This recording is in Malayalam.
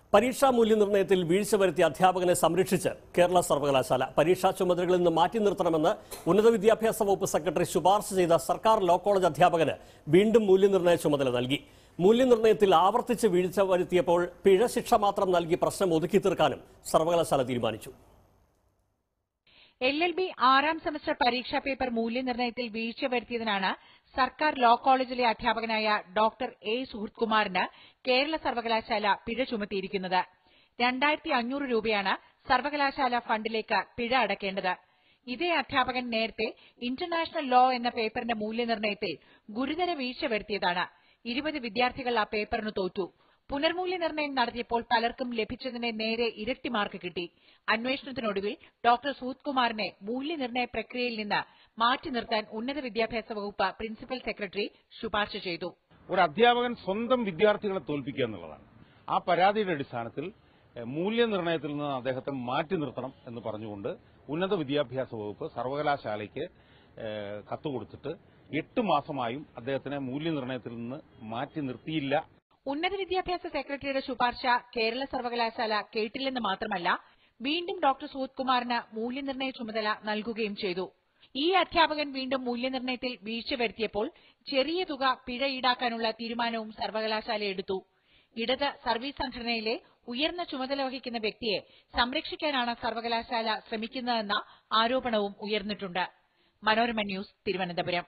പരീക്ഷാ മൂല്യനിർണ്ണയത്തിൽ വീഴ്ച വരുത്തിയ അധ്യാപകനെ സംരക്ഷിച്ച് കേരള സർവകലാശാല പരീക്ഷാ ചുമതലകളിൽ നിന്ന് മാറ്റി നിർത്തണമെന്ന് ഉന്നത വിദ്യാഭ്യാസ വകുപ്പ് സെക്രട്ടറി ശുപാർശ ചെയ്ത സർക്കാർ ലോ കോളേജ് അധ്യാപകന് വീണ്ടും മൂല്യനിർണ്ണയ ചുമതല നൽകി മൂല്യനിർണ്ണയത്തിൽ ആവർത്തിച്ച് വീഴ്ച വരുത്തിയപ്പോൾ പിഴ ശിക്ഷ മാത്രം നൽകി പ്രശ്നം ഒതുക്കി തീർക്കാനും സർവകലാശാല തീരുമാനിച്ചു എൽ എൽ ബി ആറാം സെമസ്റ്റർ പരീക്ഷാ പേപ്പർ മൂല്യനിർണ്ണയത്തിൽ വീഴ്ച വരുത്തിയതിനാണ് സർക്കാർ ലോ കോളേജിലെ അധ്യാപകനായ ഡോക്ടർ എ സുഹൃത് കുമാറിന് കേരള സർവകലാശാല പിഴ ചുമത്തിയിരിക്കുന്നത് രണ്ടായിരത്തി അഞ്ഞൂറ് രൂപയാണ് സർവകലാശാല ഫണ്ടിലേക്ക് പിഴ അടയ്ക്കേണ്ടത് ഇതേ അധ്യാപകൻ നേരത്തെ ഇന്റർനാഷണൽ ലോ എന്ന പേപ്പറിന്റെ മൂല്യനിർണ്ണയത്തിൽ ഗുരുതര വീഴ്ച വരുത്തിയതാണ് ഇരുപത് വിദ്യാർത്ഥികൾ ആ പേപ്പറിന് തോറ്റു പുനർമൂല്യനിർണ്ണയം നടത്തിയപ്പോൾ പലർക്കും ലഭിച്ചതിന് നേരെ ഇരട്ടി മാർക്ക് കിട്ടി അന്വേഷണത്തിനൊടുവിൽ ഡോക്ടർ സൂത് കുമാറിനെ മൂല്യനിർണ്ണയ പ്രക്രിയയിൽ നിന്ന് മാറ്റി നിർത്താൻ ഉന്നത വിദ്യാഭ്യാസ വകുപ്പ് പ്രിൻസിപ്പൽ സെക്രട്ടറി ശുപാർശ ചെയ്തു ഒരു അധ്യാപകൻ സ്വന്തം വിദ്യാർത്ഥികളെ തോൽപ്പിക്കുക എന്നുള്ളതാണ് ആ പരാതിയുടെ അടിസ്ഥാനത്തിൽ എഹ്, മൂല്യനിർണ്ണയത്തിൽ നിന്ന് അദ്ദേഹത്തെ മാറ്റി നിർത്തണം എന്ന് പറഞ്ഞുകൊണ്ട് ഉന്നത വിദ്യാഭ്യാസ വകുപ്പ് സർവകലാശാലയ്ക്ക് എഹ്, കത്ത് കൊടുത്തിട്ട് എട്ട് മാസമായും അദ്ദേഹത്തിനെ മൂല്യനിർണ്ണയത്തിൽ നിന്ന് മാറ്റി നിർത്തിയില്ല ഉന്നത വിദ്യാഭ്യാസ സെക്രട്ടറിയുടെ ശുപാർശ കേരള സർവകലാശാല കേട്ടില്ലെന്ന് മാത്രമല്ല വീണ്ടും ഡോക്ടർ സൂത് കുമാറിന് മൂല്യനിർണ്ണയ ചുമതല നൽകുകയും ചെയ്തു ഈ അധ്യാപകൻ വീണ്ടും മൂല്യനിർണ്ണയത്തിൽ വീഴ്ച വരുത്തിയപ്പോൾ ചെറിയ തുക പിഴ ഈടാക്കാനുള്ള തീരുമാനവും സർവകലാശാല എടുത്തു ഇടത് സർവീസ് സംഘടനയിലെ ഉയർന്ന ചുമതല വഹിക്കുന്ന വ്യക്തിയെ സംരക്ഷിക്കാനാണ് സർവകലാശാല ശ്രമിക്കുന്നതെന്ന ആരോപണവും ഉയർന്നിട്ടുണ്ട് മനോരമ ന്യൂസ് തിരുവനന്തപുരം